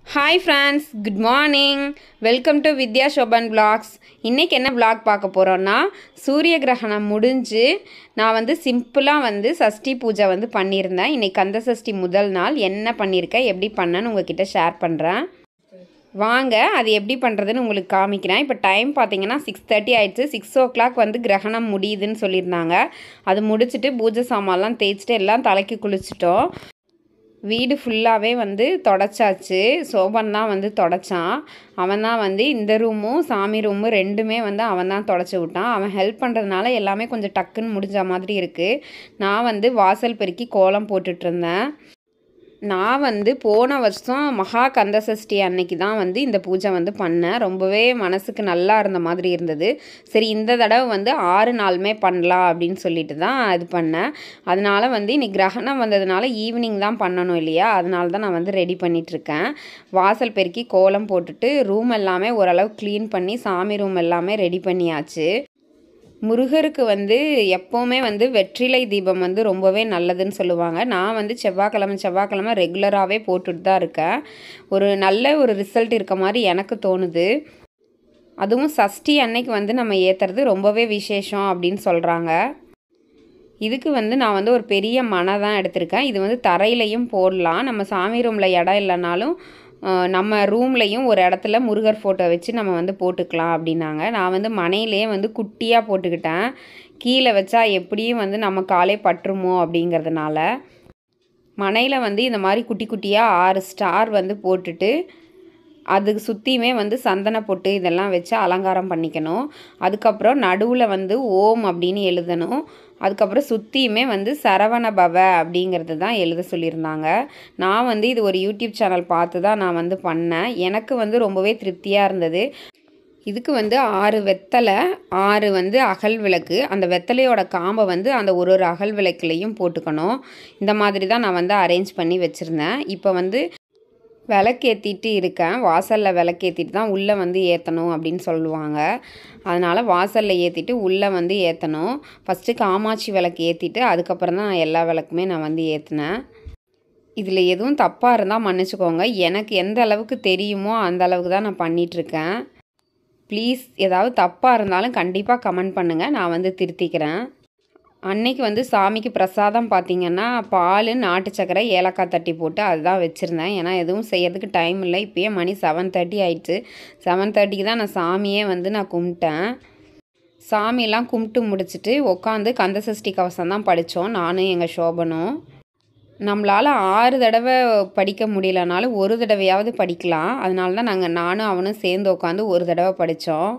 hi friends good morning welcome to Vidya Shoban vlogs இன்றைக்கி என்ன vlog பார்க்க போகிறோன்னா சூரிய கிரகணம் முடிஞ்சு நான் வந்து சிம்பிளாக வந்து சஷ்டி பூஜை வந்து பண்ணியிருந்தேன் இன்றைக்கி கந்த சஷ்டி முதல் நாள் என்ன பண்ணியிருக்கேன் எப்படி பண்ணேன்னு உங்ககிட்ட ஷேர் பண்ணுறேன் வாங்க அது எப்படி பண்ணுறதுன்னு உங்களுக்கு காமிக்கிறேன் இப்போ டைம் பார்த்தீங்கன்னா சிக்ஸ் தேர்ட்டி ஆயிடுச்சு சிக்ஸ் ஓ கிளாக் வந்து கிரகணம் முடியுதுன்னு சொல்லியிருந்தாங்க அது முடிச்சுட்டு பூஜை சாமான்லாம் தேய்ச்சிட்டு எல்லாம் தலைக்கு குளிச்சிட்டோம் வீடு ஃபுல்லாகவே வந்து தொடச்சாச்சு சோபன் தான் வந்து தொடச்சான் அவன் தான் வந்து இந்த ரூமும் சாமி ரூமும் ரெண்டுமே வந்து அவன் தான் தொடச்சி விட்டான் அவன் ஹெல்ப் பண்ணுறதுனால எல்லாமே கொஞ்சம் டக்குன்னு முடிஞ்ச மாதிரி இருக்குது நான் வந்து வாசல் பெருக்கி கோலம் போட்டுட்டு இருந்தேன் நான் வந்து போன வருஷம் மகா கந்த சஷ்டி அன்னைக்கு தான் வந்து இந்த பூஜை வந்து பண்ணேன் ரொம்பவே மனசுக்கு நல்லா இருந்த மாதிரி இருந்தது சரி இந்த தடவை வந்து ஆறு நாளுமே பண்ணலாம் அப்படின்னு சொல்லிட்டு தான் இது பண்ணேன் அதனால வந்து இன்னைக்கு கிரகணம் வந்ததுனால ஈவினிங் தான் பண்ணணும் இல்லையா அதனால தான் நான் வந்து ரெடி பண்ணிகிட்ருக்கேன் வாசல் பெருக்கி கோலம் போட்டுட்டு ரூம் எல்லாமே ஓரளவு க்ளீன் பண்ணி சாமி ரூம் எல்லாமே ரெடி பண்ணியாச்சு முருகருக்கு வந்து எப்போவுமே வந்து வெற்றிலை தீபம் வந்து ரொம்பவே நல்லதுன்னு சொல்லுவாங்க நான் வந்து செவ்வாய்க்கிழமை செவ்வாய்க்கிழமை ரெகுலராகவே போட்டுட்டு தான் இருக்கேன் ஒரு நல்ல ஒரு ரிசல்ட் இருக்க மாதிரி எனக்கு தோணுது அதுவும் சஷ்டி அன்னைக்கு வந்து நம்ம ஏற்றுறது ரொம்பவே விசேஷம் அப்படின்னு சொல்கிறாங்க இதுக்கு வந்து நான் வந்து ஒரு பெரிய மனை தான் எடுத்திருக்கேன் இது வந்து தரையிலையும் போடலாம் நம்ம சாமி ரூமில் இடம் இல்லைனாலும் அஹ், நம்ம ரூம்லையும் ஒரு இடத்துல முருகர் ஃபோட்டோ வச்சு நம்ம வந்து போட்டுக்கலாம் அப்படின்னாங்க நான் வந்து மனையிலே வந்து குட்டியாக போட்டுக்கிட்டேன் கீழே வச்சா எப்படியும் வந்து நம்ம காலே பற்றுமோ அப்படிங்கிறதுனால மனையில் வந்து இந்த மாதிரி குட்டி குட்டியாக ஆறு ஸ்டார் வந்து போட்டுட்டு அதுக்கு சுற்றியுமே வந்து சந்தன பொட்டு இதெல்லாம் வச்சு அலங்காரம் பண்ணிக்கணும் அதுக்கப்புறம் நடுவில் வந்து ஓம் அப்படின்னு எழுதணும் அதுக்கப்புறம் சுற்றியுமே வந்து சரவண பவ அப்படிங்கிறது தான் எழுத சொல்லியிருந்தாங்க நான் வந்து இது ஒரு யூடியூப் சேனல் பார்த்து தான் நான் வந்து பண்ணேன் எனக்கு வந்து ரொம்பவே திருப்தியாக இருந்தது இதுக்கு வந்து ஆறு வெத்தலை ஆறு வந்து அகல் விளக்கு அந்த வெத்தலையோட காம்பை வந்து அந்த ஒரு ஒரு அகல் விளக்குலையும் போட்டுக்கணும் இந்த மாதிரி தான் நான் வந்து அரேஞ்ச் பண்ணி வச்சுருந்தேன் இப்போ வந்து விளக்கேற்றிட்டு இருக்கேன் வாசலில் விளக்கேற்றிட்டு தான் உள்ளே வந்து ஏற்றணும் அப்படின்னு சொல்லுவாங்க அதனால் வாசலில் ஏற்றிட்டு உள்ளே வந்து ஏற்றணும் ஃபஸ்ட்டு காமாட்சி விளக்கு ஏற்றிட்டு அதுக்கப்புறம் தான் எல்லா விளக்குமே நான் வந்து ஏற்றினேன் இதில் எதுவும் தப்பாக இருந்தால் மன்னிச்சுக்கோங்க எனக்கு எந்த அளவுக்கு தெரியுமோ அந்த அளவுக்கு தான் நான் பண்ணிகிட்ருக்கேன் ப்ளீஸ் ஏதாவது தப்பாக இருந்தாலும் கண்டிப்பாக கமெண்ட் பண்ணுங்கள் நான் வந்து திருத்திக்கிறேன் அன்னைக்கு வந்து சாமிக்கு பிரசாதம் பார்த்தீங்கன்னா பால் நாட்டு சக்கரை ஏலக்காய் தட்டி போட்டு அதுதான் வச்சுருந்தேன் ஏன்னா எதுவும் செய்யறதுக்கு டைம் இல்லை இப்போயே மணி செவன் தேர்ட்டி ஆயிடுச்சு செவன் தேர்ட்டிக்கு தான் நான் சாமியே வந்து நான் கும்பிட்டேன் சாமியெல்லாம் கும்பிட்டு முடிச்சுட்டு உட்காந்து கந்த சஷ்டி கவசம் தான் படித்தோம் நானும் எங்கள் சோபனும் நம்மளால் ஆறு தடவை படிக்க முடியலனாலும் ஒரு தடவையாவது படிக்கலாம் அதனால தான் நாங்கள் நானும் அவனும் சேர்ந்து உட்காந்து ஒரு தடவை படித்தோம்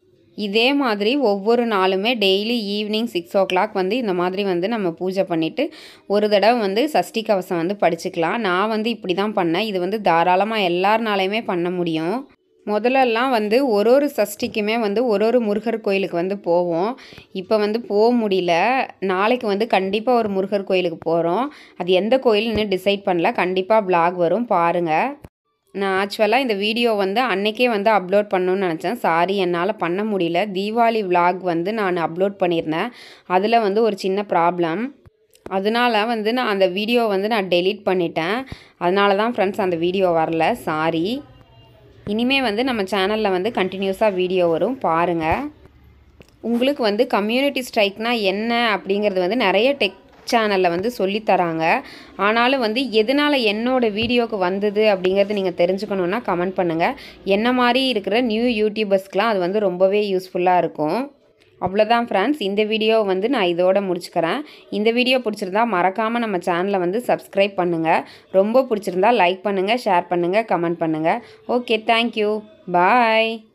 இதே மாதிரி ஒவ்வொரு நாளுமே daily evening six o'clock வந்து இந்த மாதிரி வந்து நம்ம பூஜை பண்ணிவிட்டு ஒரு தடவை வந்து சஷ்டி கவசம் வந்து படிச்சுக்கலாம் நான் வந்து இப்படி தான் பண்ணேன் இது வந்து தாராளமாக எல்லாருனாலையுமே பண்ண முடியும் முதல்லலாம் வந்து ஒரு ஒரு சஷ்டிக்குமே வந்து ஒரு ஒரு முருகர் கோயிலுக்கு வந்து போவோம் இப்போ வந்து போக முடியல நாளைக்கு வந்து கண்டிப்பாக ஒரு முருகர் கோயிலுக்கு போகிறோம் அது எந்த கோயில்னு டிசைட் பண்ணல கண்டிப்பாக vlog வரும் பாருங்கள் நான் ஆக்சுவலாக இந்த வீடியோ வந்து அன்னைக்கே வந்து அப்லோட் பண்ணணும்னு நினச்சேன் சாரி என்னால் பண்ண முடியல தீபாவளி vlog வந்து நான் அப்லோட் பண்ணியிருந்தேன் அதில் வந்து ஒரு சின்ன ப்ராப்ளம் அதனால வந்து நான் அந்த வீடியோ வந்து நான் டெலீட் பண்ணிட்டேன் அதனால தான் ஃப்ரெண்ட்ஸ் அந்த வீடியோ வரல சாரி இனிமே வந்து நம்ம சேனலில் வந்து கண்டினியூஸாக வீடியோ வரும் பாருங்கள் உங்களுக்கு வந்து கம்யூனிட்டி ஸ்ட்ரைக்னா என்ன அப்படிங்கிறது வந்து நிறைய டெக் சேனலில் வந்து சொல்லித் தராங்க ஆனாலும் வந்து எதனால் என்னோட வீடியோக்கு வந்தது அப்படிங்கிறது நீங்கள் தெரிஞ்சுக்கணுன்னா கமெண்ட் பண்ணுங்கள் என்ன மாதிரி இருக்கிற நியூ யூடியூபர்ஸ்க்கெலாம் அது வந்து ரொம்பவே யூஸ்ஃபுல்லாக இருக்கும் அவ்வளோதான் ஃப்ரெண்ட்ஸ் இந்த வீடியோ வந்து நான் இதோட முடிச்சுக்கிறேன் இந்த வீடியோ பிடிச்சிருந்தா மறக்காமல் நம்ம சேனலை வந்து சப்ஸ்கிரைப் பண்ணுங்கள் ரொம்ப பிடிச்சிருந்தா லைக் பண்ணுங்கள் ஷேர் பண்ணுங்கள் கமெண்ட் பண்ணுங்கள் ஓகே தேங்க்யூ பாய்